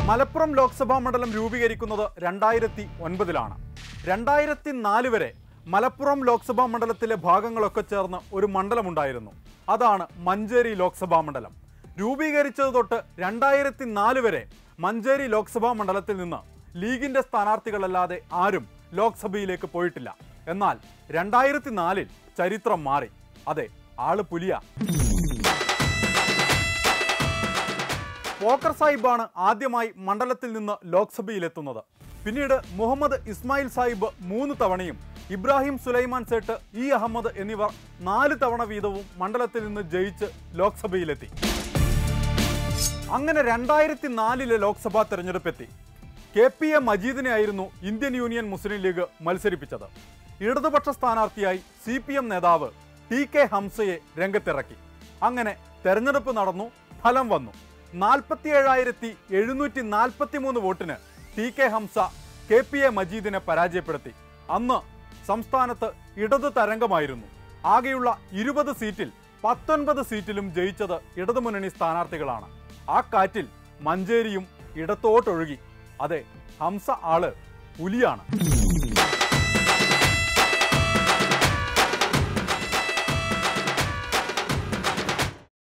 മലപ്പുറം ലോക്സഭാ മണ്ഡലം രൂപീകരിക്കുന്നത് രണ്ടായിരത്തി ഒൻപതിലാണ് രണ്ടായിരത്തി നാല് വരെ മലപ്പുറം ലോക്സഭാ മണ്ഡലത്തിലെ ഭാഗങ്ങളൊക്കെ ചേർന്ന് ഒരു മണ്ഡലമുണ്ടായിരുന്നു അതാണ് മഞ്ചേരി ലോക്സഭാ മണ്ഡലം രൂപീകരിച്ചത് തൊട്ട് രണ്ടായിരത്തി നാല് വരെ മഞ്ചേരി ലോക്സഭാ മണ്ഡലത്തിൽ നിന്ന് ലീഗിന്റെ സ്ഥാനാർത്ഥികളല്ലാതെ ആരും ലോക്സഭയിലേക്ക് പോയിട്ടില്ല എന്നാൽ രണ്ടായിരത്തി നാലിൽ ചരിത്രം മാറി അതെ ആള് പുലിയ പോക്കർ സാഹിബാണ് ആദ്യമായി മണ്ഡലത്തിൽ നിന്ന് ലോക്സഭയിലെത്തുന്നത് പിന്നീട് മുഹമ്മദ് ഇസ്മായിൽ സാഹിബ് മൂന്ന് തവണയും ഇബ്രാഹിം സുലൈമാൻ സേട്ട് ഇ അഹമ്മദ് എന്നിവർ നാല് തവണ വീതവും മണ്ഡലത്തിൽ നിന്ന് ജയിച്ച് ലോക്സഭയിലെത്തി അങ്ങനെ രണ്ടായിരത്തി നാലിലെ ലോക്സഭാ തെരഞ്ഞെടുപ്പെത്തി കെ പി എ മജീദിനെയായിരുന്നു ഇന്ത്യൻ യൂണിയൻ മുസ്ലിം ലീഗ് മത്സരിപ്പിച്ചത് ഇടതുപക്ഷ സ്ഥാനാർത്ഥിയായി സി പി എം നേതാവ് ടി കെ ഹംസയെ രംഗത്തിറക്കി അങ്ങനെ തെരഞ്ഞെടുപ്പ് നടന്നു ഫലം വന്നു നാൽപ്പത്തിയേഴായിരത്തി എഴുന്നൂറ്റി നാൽപ്പത്തി മൂന്ന് വോട്ടിന് T K Hamsa K P A മജീദിനെ പരാജയപ്പെടുത്തി അന്ന് സംസ്ഥാനത്ത് ഇടതു തരംഗമായിരുന്നു ആകെയുള്ള ഇരുപത് സീറ്റിൽ പത്തൊൻപത് സീറ്റിലും ജയിച്ചത് ഇടതുമുന്നണി സ്ഥാനാർത്ഥികളാണ് ആ കാറ്റിൽ മഞ്ചേരിയും ഇടത്തോട്ടൊഴുകി അതെ ഹംസ ആള് പുലിയാണ്